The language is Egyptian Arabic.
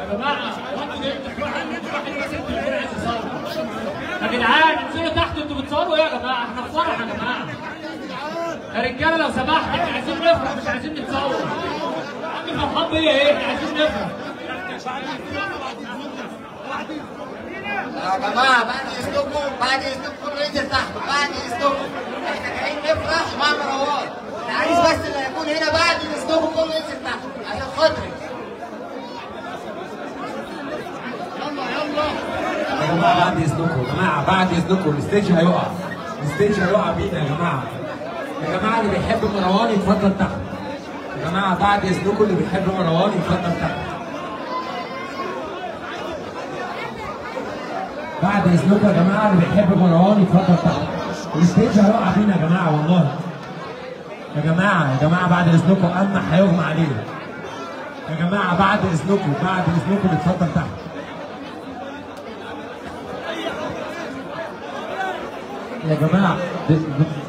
يا جماعه هو انتوا جايين تحكوا عن انتوا رايحين بس انتوا اللي عايز تصور يا جدعان انزلوا تحت انتوا بتصوروا ايه يا جماعه احنا في فرح يا جماعه يا رجاله لو سمحت احنا عايزين نفرح مش عايزين نتصور يا عم فرحان بيا ايه احنا عايزين نفرح يا جماعة بعد إذنكم بعد إذنكم ننزل تحت بعد إذنكم إحنا جايين نفرح مع مروان العريس بس اللي هيكون هنا بعد إذنكم كله ينزل تحت عشان خاطري يا جماعه بعد اذنكم يا جماعه بعد اذنكم الستيج هيقع الستيج هيقع بينا يا جماعه يا جماعه اللي بيحب مروان يتفضل تحت يا جماعه بعد اذنكم اللي بيحب مروان يتفضل تحت بعد اذنكم يا جماعه اللي بيحب مروان يتفضل تحت الستيج هيقع بينا يا جماعه والله يا جماعه يا جماعه بعد اذنكم اما هيغمى علينا يا جماعه بعد اذنكم بعد اذنكم اتفضل تحت يا جماعه ب- ب-